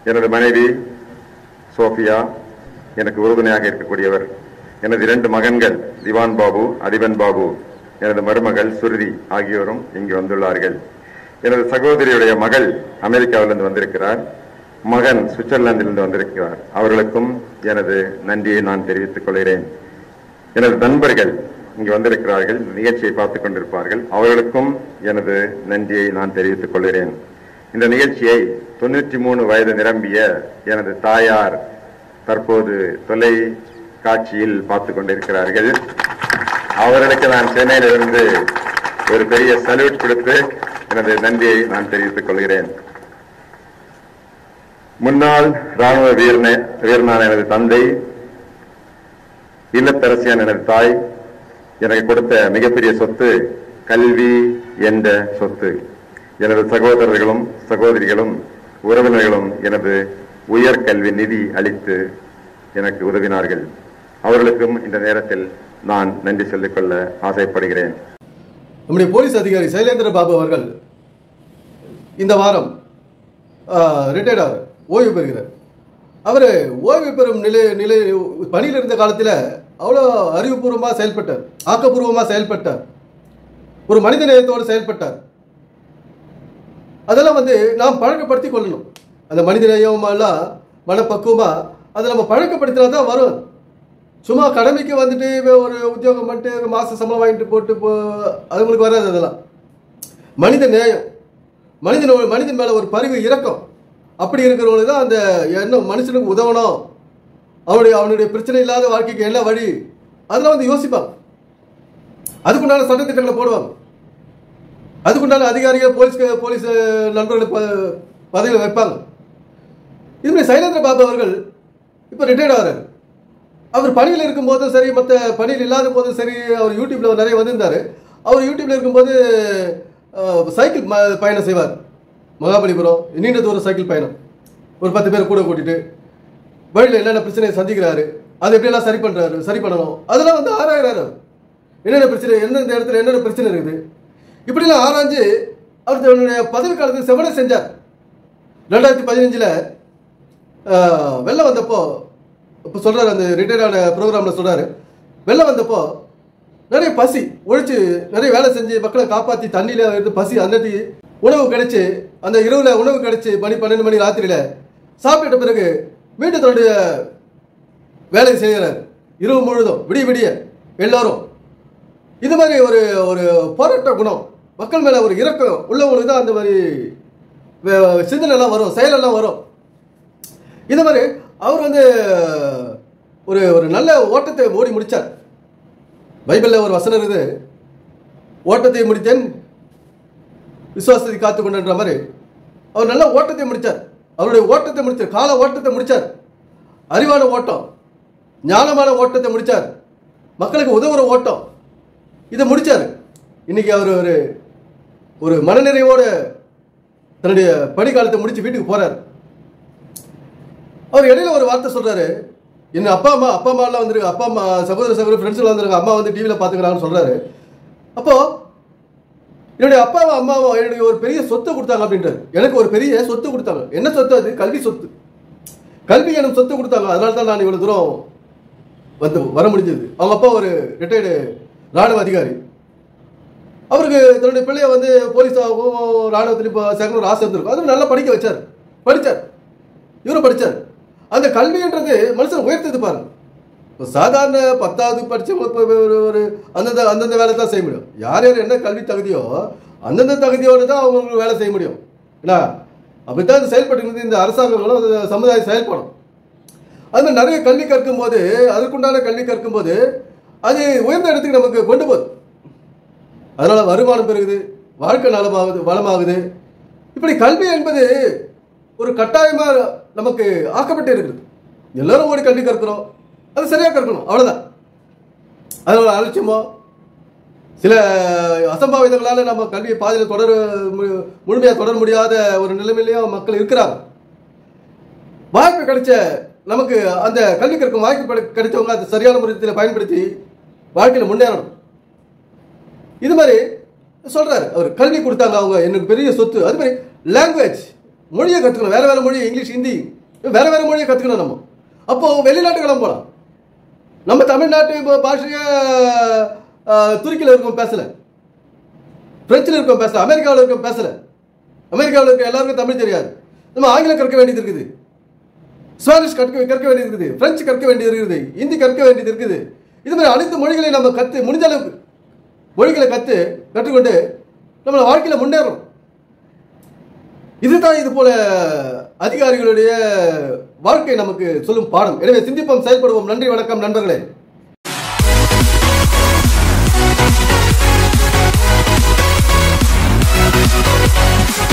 எனது மனைவி சோஃபியா எனக்கு உறுதுணையாக இருக்கக்கூடியவர் எனது இரண்டு மகன்கள் திவான் பாபு அதிபன் பாபு எனது மருமகள் சுருதி ஆகியோரும் இங்கு வந்துள்ளார்கள் எனது சகோதரியுடைய மகள் அமெரிக்காவிலிருந்து வந்திருக்கிறார் மகன் சுவிட்சர்லாந்திலிருந்து வந்திருக்கிறார் அவர்களுக்கும் எனது நன்றியை நான் தெரிவித்துக் கொள்கிறேன் எனது நண்பர்கள் இங்கு வந்திருக்கிறார்கள் இந்த நிகழ்ச்சியை பார்த்துக் கொண்டிருப்பார்கள் அவர்களுக்கும் எனது நன்றியை நான் தெரிவித்துக் கொள்கிறேன் இந்த நிகழ்ச்சியை தொண்ணூற்றி மூணு வயது நிரம்பிய எனது தாயார் தற்போது தொலை காட்சியில் பார்த்து கொண்டிருக்கிறார்கள் அவர்களுக்கு நான் சென்னையிலிருந்து ஒரு பெரிய சல்யூட் கொடுத்து எனது நன்றியை நான் தெரிவித்துக் கொள்கிறேன் முன்னாள் ராணுவ வீரன வீரனான எனது தந்தை இல்லத்தரசியான எனது தாய் எனக்கு கொடுத்த மிகப்பெரிய சொத்து கல்வி என்ற சொத்து எனது சகோதரர்களும் சகோதரிகளும் உறவினர்களும் எனது உயர் கல்வி நிதி அளித்து எனக்கு உதவினார்கள் அவர்களுக்கும் இந்த நேரத்தில் நான் நன்றி சொல்லிக்கொள்ள ஆசைப்படுகிறேன் நம்முடைய போலீஸ் அதிகாரி சைலேந்திர பாபு அவர்கள் இந்த வாரம் ரிட்டையர்ட் ஆகிறார் ஓய்வு பெறுகிறார் அவர் ஓய்வு பெறும் நிலை நிலை பணியில் இருந்த காலத்தில் அவ்வளோ அறிவுபூர்வமாக செயல்பட்டார் ஆக்கப்பூர்வமாக செயல்பட்டார் ஒரு மனித நேயத்தோடு செயல்பட்டார் அதெல்லாம் வந்து நாம் பழக்கப்படுத்தி கொள்ளணும் அந்த மனித நேயமெல்லாம் மனப்பக்குவமாக அதை நம்ம பழக்கப்படுத்தினா தான் வரும் சும்மா கடமைக்கு வந்துட்டு ஒரு உத்தியோகம் பண்ணிட்டு மாச சம்பளம் வாங்கிட்டு போட்டு போ அதுங்களுக்கு வராது அதெல்லாம் மனித நேயம் மனிதன் மனிதன் மேலே ஒரு பரிவு இரக்கம் அப்படி இருக்கிறவங்களுக்கு தான் அந்த என்ன மனுஷனுக்கு உதவணும் அவனுடைய அவனுடைய பிரச்சனை இல்லாத வாழ்க்கைக்கு என்ன வழி அதெல்லாம் வந்து யோசிப்பாங்க அதுக்குண்டான சட்டத்திட்டங்களை போடுவாங்க அதுக்குண்டான அதிகாரிகள் போலீஸ் போலீஸ் நண்பர்களை ப பதவியில் வைப்பாங்க இதுமாதிரி சைலேந்திர பாபு அவர்கள் இப்போ ரிட்டையர்ட் ஆகிறார் அவர் பணியில் இருக்கும்போதும் சரி மற்ற பணியில் இல்லாத போதும் சரி அவர் யூடியூப்பில் நிறைய வந்திருந்தார் அவர் யூடியூப்பில் இருக்கும்போது அஹ், சைக்கிள் ம- பயணம் செய்வார் மகாபலிபுரம் நீண்ட தூரம் சைக்கிள் பயணம் ஒரு பத்து பேர் கூட கூட்டிட்டு வழியில் என்னென்ன பிரச்சனையை சந்திக்கிறாரு அதை எப்படியெல்லாம் சரி பண்ணுறாரு சரி பண்ணணும் அதெல்லாம் வந்து ஆராயிறாரு அவர். என்னென்ன பிரச்சனை எந்தெந்த இடத்துல என்னென்ன பிரச்சனை இருக்குது இப்படிலாம் ஆராய்ஞ்சு அவர் தன்னுடைய பதவி காலத்துக்கு செவனை செஞ்சார் ரெண்டாயிரத்தி பதினஞ்சில் வெள்ளம் வந்தப்போ இப்போ சொல்கிறார் அந்த ரிட்டையர்டான ப்ரோக்ராமில் சொல்கிறாரு வெள்ளம் வந்தப்போ நிறைய பசி உழைச்சி நிறைய வேலை செஞ்சு மக்களை காப்பாற்றி தண்ணியில் இருந்து பசி அன்னத்தி உணவு கிடைச்சு அந்த இரவில் உணவு கிடைச்சு மணி பன்னெண்டு மணி ராத்திரியில் சாப்பிட்ட பிறகு மீண்டும் தன்னுடைய வேலையை செய்கிறார் இரவு முழுதும் விடிய விடிய எல்லாரும் இது மாதிரி ஒரு ஒரு போராட்ட குணம் மக்கள் மேலே ஒரு இரக்கம் உள்ளவங்களுக்கு தான் அந்த மாதிரி வே- சிந்தனைலாம் வரும் செயலெல்லாம் வரும் இது மாதிரி அவர் வந்து ஒரு ஒரு நல்ல ஓட்டத்தை ஓடி முடிச்சார் பைபிளில் ஒரு வசனம் இருக்குது ஓட்டத்தை முடித்தேன் விசுவாசத்தை காத்து கொண்டுன்ற மாதிரி அவர் நல்ல ஓட்டத்தை முடிச்சார் அவருடைய ஓட்டத்தை முடிச்சார் கால ஓட்டத்தை முடிச்சார் அறிவான ஓட்டம் ஞானமான ஓட்டத்தை முடிச்சார் மக்களுக்கு உதவுற ஓட்டம் இதை முடிச்சார் இன்னைக்கு அவர் ஒரு ஒரு மனநிறைவோட தன்னுடைய பணிக்காலத்தை முடிச்சு வீட்டுக்கு போறார் அவர் இடையில ஒரு வார்த்தை சொல்றாரு என்ன அப்பா அம்மா அப்பா அம்மா எல்லாம் வந்துருக்கு அப்பா அம்மா சகோதர சகோதர ஃப்ரெண்ட்ஸ் எல்லாம் வந்துருக்காங்க அம்மா வந்து டிவியில் பார்த்துக்கிறாங்கன்னு சொல்றாரு அப்போ என்னுடைய அப்பாவும் அம்மாவும் என்னுடைய ஒரு பெரிய சொத்தை கொடுத்தாங்க அப்படின்றாரு எனக்கு ஒரு பெரிய சொத்து கொடுத்தாங்க என்ன சொத்து அது கல்வி சொத்து கல்வி எனக்கு சொத்து கொடுத்தாங்க அதனால தான் நான் இவ்வளவு தூரம் வந்து வர முடிஞ்சது அவங்க அப்பா ஒரு ரிட்டையர்டு ராணுவ அதிகாரி அவருக்கு தன்னுடைய பிள்ளைய வந்து போலீஸாகவும் ராணுவத்தில் இப்போ சேர்க்கணும் ஆசை இருந்திருக்கும் அதுவும் நல்லா படிக்க வச்சார் படித்தார் இவரும் படித்தார் அந்த கல்வின்றது மனுஷன் உயர்த்தது பாருங்க இப்போ சாதாரண பத்தாவது படிச்சவங்க இப்போ ஒரு ஒரு அந்தந்த அந்தந்த வேலை தான் செய்ய முடியும் யார் யார் என்ன கல்வி தகுதியோ அந்தந்த தகுதியோடு தான் அவங்களுக்கு வேலை செய்ய முடியும் என்ன அப்படித்தான் இது செயல்பட்டு இந்த அரசாங்கங்களும் இந்த சமுதாயம் செயல்படும் அது மாதிரி நிறைய கல்வி கற்கும்போது அதற்குண்டான கல்வி கற்கும்போது அது உயர்ந்த இடத்துக்கு நமக்கு கொண்டு போகுது அதனால வருமானம் பெருகுது வாழ்க்கை நலமாகுது வளமாகுது இப்படி கல்வி என்பது ஒரு கட்டாயமா நமக்கு ஆக்கப்பட்டு இருக்குது எல்லாரும் ஓடி கல்வி கற்கிறோம் அது சரியா கற்கணும் அவ்வளவுதான் அதனால அலட்சியமோ சில அசம்பாவிதங்களால நம்ம கல்வியை பாதியில் தொடர மு- முழுமையா தொடர முடியாத ஒரு நிலைமையிலையும் மக்கள் இருக்கிறாங்க வாய்ப்பு கிடைச்ச நமக்கு அந்த கல்வி கற்கும் வாய்ப்பு கிடை- கிடைச்சவங்க அதை சரியான முறையில் பயன்படுத்தி வாழ்க்கையில் முன்னேறணும் இது மாதிரி சொல்றாரு அவர் கல்வி கொடுத்தாங்க அவங்க எனக்கு பெரிய சொத்து அது மாதிரி லாங்குவேஜ் மொழியை கற்றுக்கணும் வேற வேற மொழி இங்கிலீஷ் ஹிந்தி வேற வேற மொழியை கற்றுக்கணும் நம்ம அப்போ வெளிநாட்டு கிளம்பலாம் நம்ம தமிழ்நாட்டு இப்போ பாஷையை துருக்கியில் இருக்கோம் பேசல பிரெஞ்சில் இருக்கோம் பேசல அமெரிக்காவில் இருக்கோம் பேசல அமெரிக்காவில் இருக்க எல்லாருக்கும் தமிழ் தெரியாது நம்ம ஆங்கிலம் கற்க வேண்டியது இருக்குது ஸ்பானிஷ் கற்க கற்க வேண்டியது இருக்குது பிரெஞ்சு கற்க வேண்டியது இருக்குது ஹிந்தி கற்க வேண்டியது இருக்குது இது மாதிரி அனைத்து மொழிகளை நம்ம கற்று முடிஞ்ச அளவுக்கு மொழிகளை கற்று கற்றுக்கொண்டு நம்மளை வாழ்க்கையில் முன்னேறணும் இதுதான் இது போல அதிகாரிகளுடைய வாழ்க்கை நமக்கு சொல்லும் பாடம் எனவே சிந்திப்போம் செயல்படுவோம் நன்றி வணக்கம் நண்பர்களே Thank